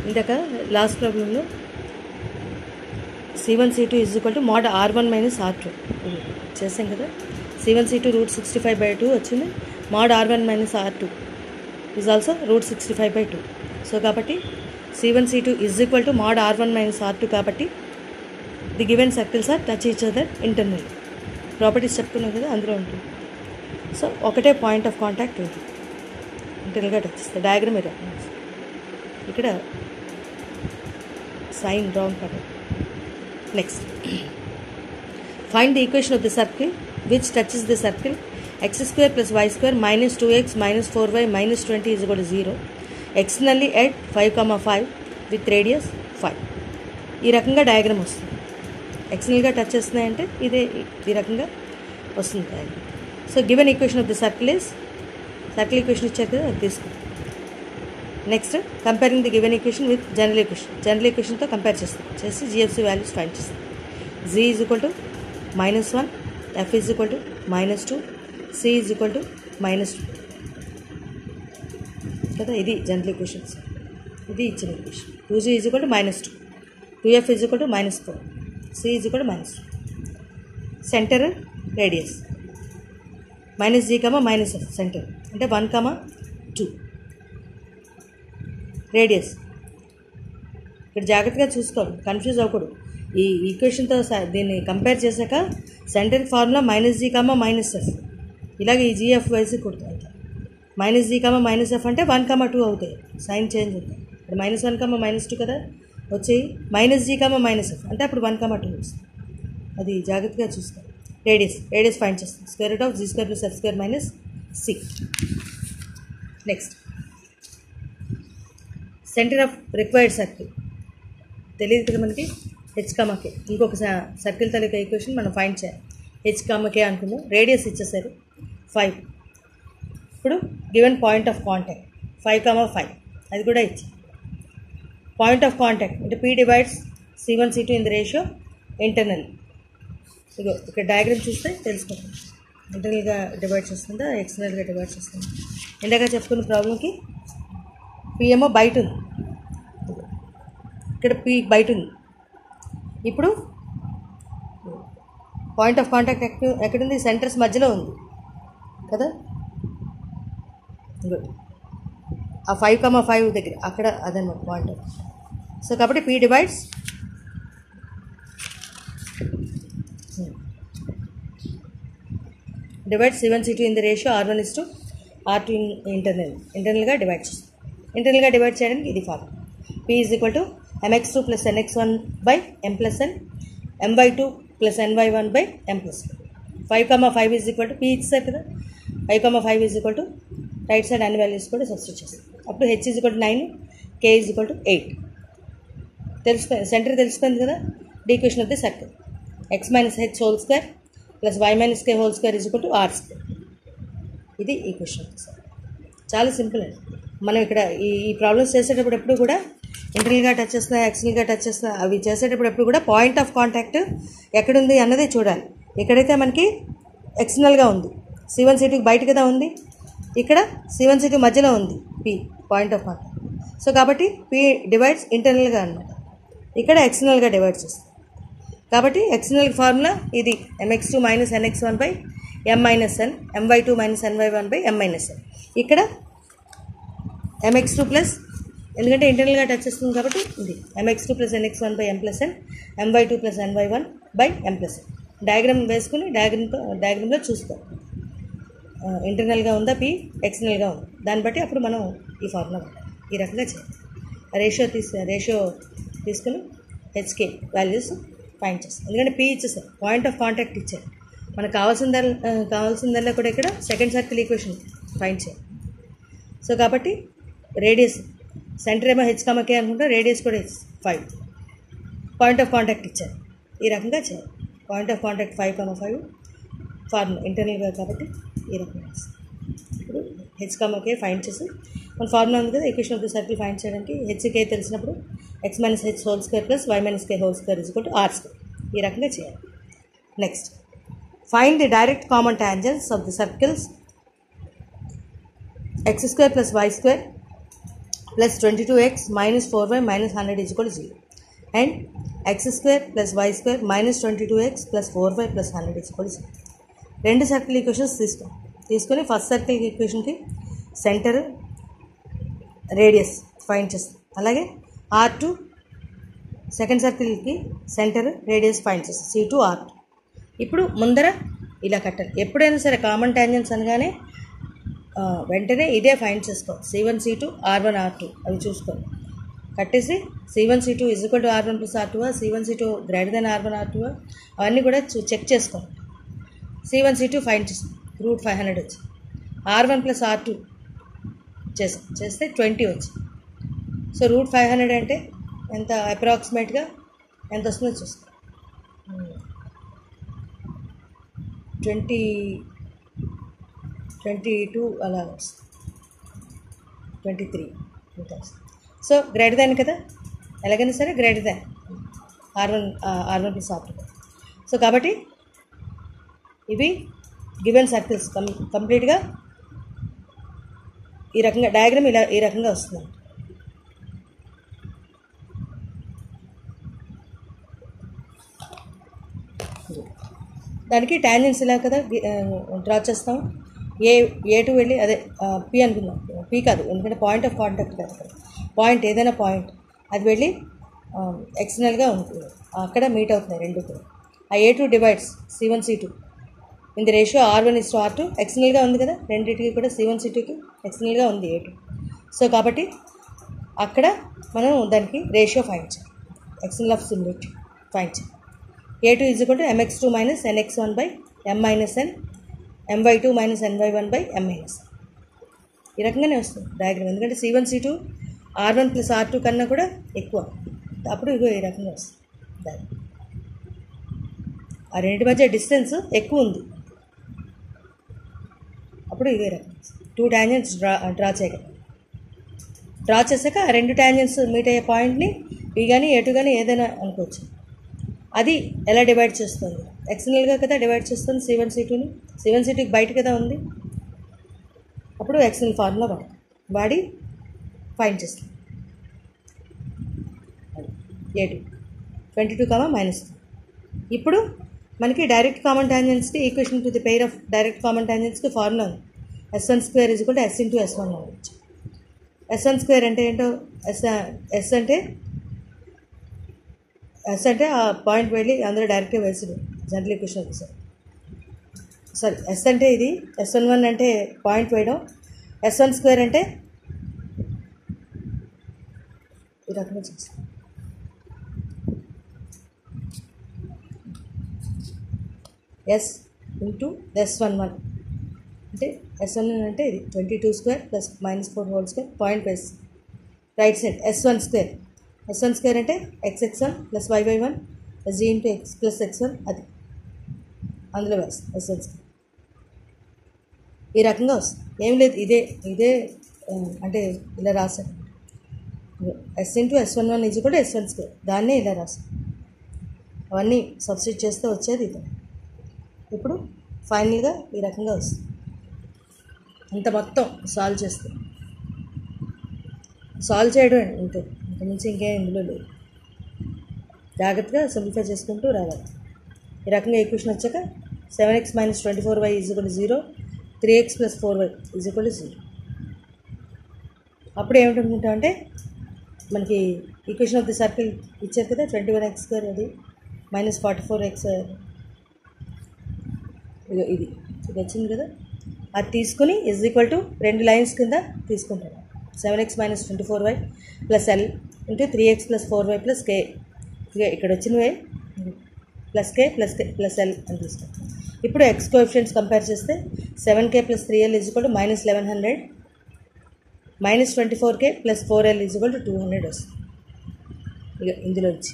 ఇందాక లాస్ట్ ప్రాబ్లంలో C one C two is equal to mod R one minus R two చేసాం కదా C one C two root sixty five by two వచ్చింది mod R one minus R two is also root sixty five by two so కాబట్టి C one C two is equal to mod R one minus R two కాబట్టి the given circles are touch each other internal properties చెప్పుకున్నాం కదా అందులో ఉంటుంది so ఒకటే point of contact ఉంది ఇంటర్నల్గా touch చేస్తే డయాగ్రమ్ మీరు ఇక్కడ సైన్ రాంగ్ పడదు next find the equation of the circle which touches the circle x square plus y square minus two x minus four y minus twenty is కూడా zero externally at five comma five with radius five ఈ రకంగా diagram వస్తుంది ఎక్స్నల్గా touch చేస్తున్నాయంటే ఇదే ఈ రకంగా వస్తుంది diagram so given equation of the circle is circle equation ఇచ్చారు కదా అది తీసుకో next comparing the given equation with general equation general ఈక్వేషన్తో కంపేర్ చేస్తాం చేసి జిఎఫ్సి వాల్యూస్ ఫైండ్ చేస్తాం g is equal to minus one f is equal to minus two c is equal to minus two కదా ఇది జనరల్ ఈక్వేషన్స్ ఇది ఇచ్చిన equation two g is equal to minus two two f is equal to minus four c is equal to minus two center radius minus g comma minus f center అంటే one comma two radius ఇక్కడ జాగ్రత్తగా చూసుకోవాలి confuse అవ్వకూడదు ఈ ఈక్వేషన్తో స- దీన్ని compare చేశాక center formula minus g comma minus f ఇలాగే ఈ జీఎఫ్ వైసి కుడుతుంది minus g comma minus f అంటే వన్ కామా టూ అవుతాయి సైన్ చేంజ్ అవుతాయి ఇప్పుడు minus one comma minus two కదా వచ్చాయి minus g comma minus f అంటే అప్పుడు వన్ కామా టూ వస్తుంది అది జాగ్రత్తగా చూసుకోవాలి రేడియస్ రేడియస్ ఫైండ్ చేస్తాం square root of g square plus f square minus c next center of required circle తెలియదు కదా మనకి హెచ్ కామకే ఇంకొక సర్కిల్ తాలూకా ఈక్వేషన్ మనం ఫైండ్ చేయాలి హెచ్ కామకే అనుకుందాం రేడియస్ ఇచ్చేసారు ఫైవ్ ఇప్పుడు given point of contact five comma five అది కూడా ఇచ్చారు పాయింట్ ఆఫ్ కాంటాక్ట్ అంటే P divides C one C two in the ratio internal ఇగో ఇక్కడ డయాగ్రామ్ చూస్తే తెలుసుకుంటాం ఇంటర్నల్గా డివైడ్ చేస్తుందా ఎక్స్టర్నల్గా డివైడ్ చేస్తుందా ఇందాక చెప్పుకున్న ప్రాబ్లంకి పిఏమో బయట ఉంది ఇక్కడ పి బయట ఉంది ఇప్పుడు పాయింట్ ఆఫ్ కాంటాక్ట్ ఎక్కడ ఎక్కడుంది సెంటర్స్ మధ్యలో ఉంది కదా ఇదిగో. ఆ ఫైవ్ కమా ఫైవ్ దగ్గర అక్కడ అదనమాట పాయింట్ ఆఫ్ సో కాబట్టి P divides divide seven C two in the ratio R one is to R two internal ఇంటర్నల్గా డివైడ్ చేస్తాం ఇంటర్నల్గా డివైడ్ చేయడానికి ఇది form P is equal to m x two plus n x one by m plus n m y two plus n y one by m plus five comma five is equal to P ఇచ్చారు కదా five comma five is equal to right side అన్ని values కూడా substitute చేస్తాం అప్పుడు h is equal to nine k is equal to eight తెలిసిపోయింది center తెలిసిపోయింది కదా the equation of the circle x minus h whole square plus y minus k whole square is equal to r square ఇది equation of the circle చాలా simple అండి మనం ఇక్కడ ఈ ఈ ప్రాబ్లమ్స్ చేసేటప్పుడు ఎప్పుడు కూడా ఇంటర్నల్గా టచ్ చేస్తున్నా ఎక్స్టర్నల్గా టచ్ చేస్తున్నా అవి చేసేటప్పుడు ఎప్పుడు కూడా పాయింట్ ఆఫ్ కాంటాక్ట్ ఎక్కడుంది అన్నదే చూడాలి ఇక్కడైతే మనకి ఎక్స్టర్నల్గా ఉంది సి వన్ సిటీకి బయట కదా ఉంది ఇక్కడ సి వన్ సిటీ మధ్యలో ఉంది P point of contact so కాబట్టి పి డివైడ్స్ ఇంటర్నల్గా అనమాట ఇక్కడ ఎక్స్టర్నల్గా డివైడ్ చేస్తాం కాబట్టి ఎక్స్టర్నల్ ఫార్ములా ఇది m x two minus n x one by m minus n m y two minus n y one by m minus n ఇక్కడ ఎంఎక్స్ టూ ప్లస్ ఎందుకంటే ఇంటర్నల్గా టచ్ చేస్తుంది కాబట్టి ఇది m x two plus n x one by m plus n m y two plus n y one by m plus n diagram వేసుకుని డయాగ్రామ్తో డయాగ్రామ్లో చూస్తాం ఇంటర్నల్గా ఉందా పి ఎక్స్టర్నల్గా ఉంది దాన్ని బట్టి అప్పుడు మనం ఈ ఫార్ములా వాడాలి ఈ రకంగా చేయాలి రేషియో తీసు రేషియో తీసుకుని హెచ్కే వాల్యూస్ ఫైండ్ చేస్తాం ఎందుకంటే పి ఇచ్చేసారు పాయింట్ ఆఫ్ కాంటాక్ట్ ఇచ్చారు మనకు కావాల్సిందల్లా కావాల్సిందల్లా కూడా ఇక్కడ సెకండ్ సర్కిల్ ఈక్వేషన్ ఫైండ్ చేయాలి సో కాబట్టి రేడియస్ సెంటర్ ఏమో హెచ్ కమకే అనుకుంటే రేడియస్ కూడా ఫైవ్ పాయింట్ ఆఫ్ కాంటాక్ట్ ఇచ్చారు ఈ రకంగా చేయాలి point of contact five comma five form ఇంటర్నల్గా కాబట్టి ఈ రకంగా చేస్తాం. ఇప్పుడు హెచ్ కమకే ఫైండ్ చేసి మన ఫార్ములా ఉంది కదా equation of the circle find చేయడానికి హెచ్కే తెలిసినప్పుడు x minus h whole square plus y minus k whole square is to r square ఈ రకంగా చేయాలి next find the direct common tangents of the circles x square plus y square plus twenty two x minus four y minus hundred is equal zero and x square plus y square minus twenty two x plus four y plus hundred is equal zero రెండు circle equations తీసుకో తీసుకొని first circle ఈక్వేషన్కి center radius find చేస్తాం అలాగే R two second సర్కిల్కి center radius find చేస్తాం C two R ఇప్పుడు ముందర ఇలా కట్టాలి ఎప్పుడైనా సరే కామన్ ట్యాంజెన్స్ అనగానే ఆ, వెంటనే ఇదే ఫైండ్ చేసుకో C one C two R one R two అవి చూసుకోండి కట్టేసి C one C two is equal to R one plus R two C one C two greater than R one R two అవన్నీ కూడా చూ- check చేసుకోండి C one C two find చేస్తాం root five hundred వచ్చి R one plus R two చేసాం చేస్తే twenty వచ్చి so root five hundred అంటే ఎంత అప్రాక్సిమేట్గా ఎంత వస్తుందో చూస్తాం ట్వంటీ ట్వంటీ టూ అలా వస్తుంది ట్వంటీ త్రీ ఇంకా వస్తుంది సో గ్రేటర్ దాన్ కదా ఎలాగైనా సరే greater than R one R one plus R two so కాబట్టి ఇవి గివెన్ సర్కిల్స్ కం కంప్లీట్గా ఈ రకంగా డయాగ్రామ్ ఇలా ఈ రకంగా వస్తుంది దానికి టాంజెన్స్ ఇలా కదా డ్రా చేస్తాం ఏ ఏ టు వెళ్ళి అదే పి అనుకుందాం పి కాదు ఎందుకంటే పాయింట్ ఆఫ్ కాంటాక్ట్ కాదు కదా పాయింట్ ఏదైనా పాయింట్ అది వెళ్ళి ఎక్స్టర్నల్గా ఉంటుంది అక్కడ మీట్ అవుతున్నాయి రెండు కూడా ఆ A two divides C one C two in the ratio R one is to R two ఎక్స్టర్నల్గా ఉంది కదా రెండింటికి కూడా సి వన్ సి టూకి ఎక్స్టర్నల్గా ఉంది ఏ టూ సో కాబట్టి అక్కడ మనం దానికి రేషియో ఫైండ్ చేయాలి ఎక్స్టర్నల్ ఆఫ్ సిమిలిటీ ఫైండ్ చేయాలి A two is equal to m x two minus n x one by m minus n m by two minus n by one by m minus ఈ రకంగానే వస్తుంది diagram ఎందుకంటే C one C two R one plus R two కన్నా కూడా ఎక్కువ అప్పుడు ఇగో ఈ రకంగా వస్తుంది డయాగ్రామ్ ఆ రెండింటి మధ్య డిస్టెన్స్ ఎక్కువ ఉంది అప్పుడు ఇదే రకం టూ ట్యాంజెంట్స్ డ్రా డ్రా చేయగలం డ్రా చేశాక ఆ రెండు ట్యాంజెంట్స్ మీట్ అయ్యే పాయింట్ని ఈ కానీ ఎటు కానీ ఏదైనా అనుకోవచ్చు అది ఎలా డివైడ్ చేస్తుంది ఎక్స్టర్నల్గా కదా డివైడ్ చేస్తుంది సి వన్ సి టూని సి వన్ సి టూకి బయట కదా ఉంది అప్పుడు ఎక్స్టర్నల్ ఫార్ములా వాడు వాడి ఫైండ్ చేస్తాం A two twenty two comma minus two ఇప్పుడు మనకి డైరెక్ట్ కామన్ టాంజెన్స్కి equation to the pair of direct common టాంజెన్స్కి ఫార్ములా ఉంది ఎస్ వన్ స్క్వేర్ ఇజ్ కూడా ఎస్ ఇంటూ ఎస్ వన్ అవ్వచ్చు ఎస్ వన్ స్క్వేర్ అంటే ఏంటో ఎస్ ఎస్ అంటే ఎస్ అంటే ఆ పాయింట్ వెళ్ళి అందరూ డైరెక్ట్గా వేసుడు జనరల్ ఈక్వేషన్ ఉంది సార్ సారీ ఎస్ అంటే ఇది ఎస్ వన్ వన్ అంటే పాయింట్ వేయడం ఎస్ వన్ స్క్వేర్ అంటే ఈ రకంగా చేస్తాం S into S one one అంటే ఎస్ వన్ వన్ అంటే ఇది twenty two square plus minus four whole square point plus right side S one square S one square అంటే x x one plus y by one plus g into x plus x one అది అందులో వేస్తాం yes one square ఈ రకంగా వస్తుంది ఏం లేదు ఇదే ఇదే ఆ, అంటే ఇలా రాశాను S into S one one is కూడా ఎస్ వన్ స్క్వేర్ దాన్నే ఇలా రాశాను అవన్నీ సబ్స్టిట్యూట్ చేస్తే వచ్చేది ఇది ఇప్పుడు ఫైనల్గా ఈ రకంగా వస్తుంది అంత మొత్తం సాల్వ్ చేస్తే సాల్వ్ చేయడం అంతే ఇంత మించి ఇంకేం ఇందులో లేదు జాగ్రత్తగా సింప్లిఫై చేసుకుంటూ రావాలి ఈ రకంగా ఈక్వేషన్ వచ్చాక seven x minus twenty four y is equal zero three x plus four y is equal zero అప్పుడు ఏమిటనుకుంటాం అంటే మనకి ఈక్వేషన్ ఆఫ్ ది సర్కిల్ ఇచ్చారు కదా ట్వంటీ వన్ ఎక్స్ స్క్వేర్ అది మైనస్ ఫార్టీ ఫోర్ ఎక్స్ ఇదిగో ఇది ఇది వచ్చింది కదా అది తీసుకుని ఇజ్ ఈక్వల్ టు రెండు లైన్స్ కింద తీసుకుంటాను seven x minus twenty four y plus L into three x plus four y plus K ఇక ఇక్కడ వచ్చినవే plus K plus K plus L అని తీసుకుంటాం ఇప్పుడు ఎక్స్ కోఎఫిషియన్స్ కంపేర్ చేస్తే seven K plus three L is equal to minus eleven hundred minus twenty four K plus four L is equal to two hundred వస్తుంది ఇక ఇందులో వచ్చి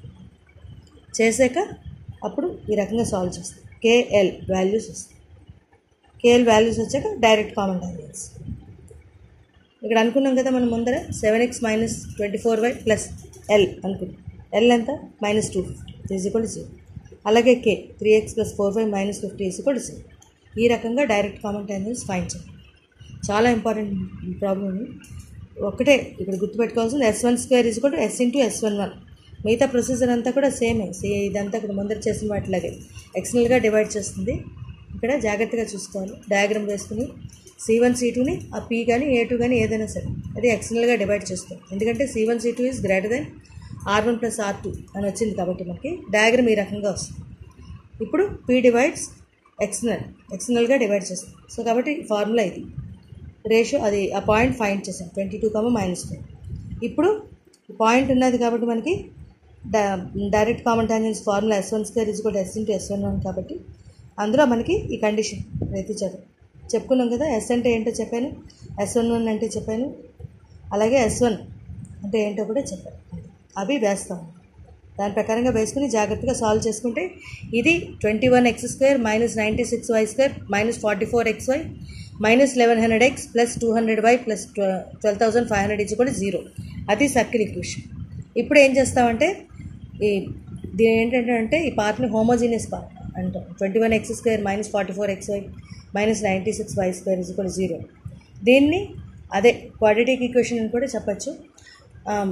చేసాక అప్పుడు ఈ రకంగా సాల్వ్ చేస్తాం కేఎల్ వాల్యూస్ వస్తాయి కేఎల్ వాల్యూస్ వచ్చాక డైరెక్ట్ కామన్ టాంజెన్స్ ఇక్కడ అనుకున్నాం కదా మనం ముందర seven x minus twenty four y plus L అనుకున్నాం ఎల్ ఎంత minus two fifty is equal zero అలాగే K three x plus four y minus fifty is equal zero ఈ రకంగా డైరెక్ట్ కామన్ టాంజెన్స్ ఫైండ్ చేయాలి చాలా ఇంపార్టెంట్ ప్రాబ్లమ్ ఒకటే ఇక్కడ గుర్తుపెట్టుకోవాల్సింది ఎస్ వన్ స్క్వేర్ ఈజ్ కూడా S into S one one మిగతా ప్రొసీజర్ అంతా కూడా సేమే సే ఇదంతా కూడా ముందర చేసిన వాటిలాగే ఎక్స్టర్నల్గా డివైడ్ చేస్తుంది ఇక్కడ జాగ్రత్తగా చూసుకోవాలి డయాగ్రామ్ వేసుకుని సి వన్ సి టూని ఆ పీ కానీ ఏ టూ కానీ ఏదైనా సరే అది ఎక్స్టర్నల్గా డివైడ్ చేస్తాం ఎందుకంటే C one C two is greater than R one plus R two అని వచ్చింది కాబట్టి మనకి డయాగ్రామ్ ఈ రకంగా వస్తుంది ఇప్పుడు పీ డివైడ్స్ ఎక్స్టర్నల్ ఎక్స్టర్నల్గా డివైడ్ చేస్తాం సో కాబట్టి ఫార్ములా ఇది రేషియో అది ఆ పాయింట్ ఫైండ్ చేసాం twenty two comma minus five ఇప్పుడు పాయింట్ ఉన్నది కాబట్టి మనకి direct common tangents formula S one square is కూడా S into S one one కాబట్టి అందులో మనకి ఈ కండిషన్ ప్రతి చదువు చెప్పుకున్నాం కదా ఎస్ అంటే ఏంటో చెప్పాను ఎస్ వన్ వన్ అంటే చెప్పాను అలాగే ఎస్ వన్ అంటే ఏంటో కూడా చెప్పాను అవి వేస్తాం దాని ప్రకారంగా వేసుకుని జాగ్రత్తగా సాల్వ్ చేసుకుంటే ఇది twenty one x square minus ninety six y square minus forty four x y minus eleven hundred x plus two hundred y plus twelve thousand five hundred ఇచ్చి కూడా జీరో అది సర్కిల్ ఈక్వేషన్ ఇప్పుడు ఏం చేస్తామంటే ఈ దీని ఏంటంటే అంటే ఈ పార్ట్ని హోమోజీనియస్ పార్ట్ అంటాం twenty one x square minus forty four x y minus ninety six y square is కూడా జీరో దీన్ని అదే క్వాడ్రటిక్ ఈక్వేషన్ అని కూడా చెప్పచ్చు ఆమ్,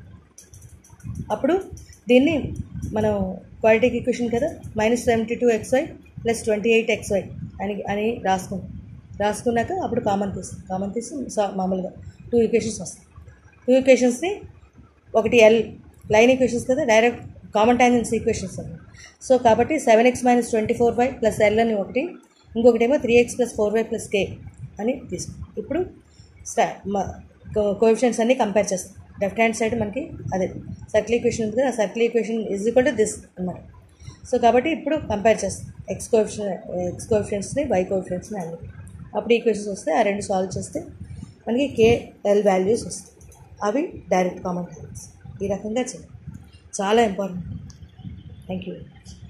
అప్పుడు దీన్ని మనం క్వాలిటీకి ఈక్వేషన్ కదా minus seventy two x y plus twenty eight x y అని అని రాసుకుంటాం రాసుకున్నాక అప్పుడు కామన్ తీస్తాం కామన్ తీసి సా- మామూలుగా టూ ఈక్వేషన్స్ వస్తాయి టూ ఈక్వేషన్స్ని ఒకటి ఎల్ లైన్ ఈక్వేషన్స్ కదా డైరెక్ట్ కామన్ టాంజెన్స్ ఈక్వేషన్స్ అన్నమాట సో కాబట్టి seven x minus twenty four y plus L అని ఒకటి ఇంకొకటి ఏమో three x plus four y plus K అని తీసుకుంటాం ఇప్పుడు స్టా కోఎఫిషియన్స్ అన్ని కంపేర్ చేస్తాం లెఫ్ట్ హ్యాండ్ సైడ్ మనకి అదే సర్కిల్ ఈక్వేషన్ ఉంది కదా ఆ circle equation is equal to this అన్నమాట సో కాబట్టి ఇప్పుడు కంపేర్ చేస్తాం ఎక్స్ కోఎఫిషన్ ఎక్స్ కోఎఫిషియన్స్ని వై కోఎఫిషియన్స్ని అన్ని అప్పుడు ఈక్వేషన్స్ వస్తే ఆ రెండు సాల్వ్ చేస్తే మనకి కే ఎల్ వాల్యూస్ వస్తాయి అవి డైరెక్ట్ కామన్ ఈ రకంగా చేయాలి చాలా ఇంపార్టెంట్ థ్యాంక్ యూ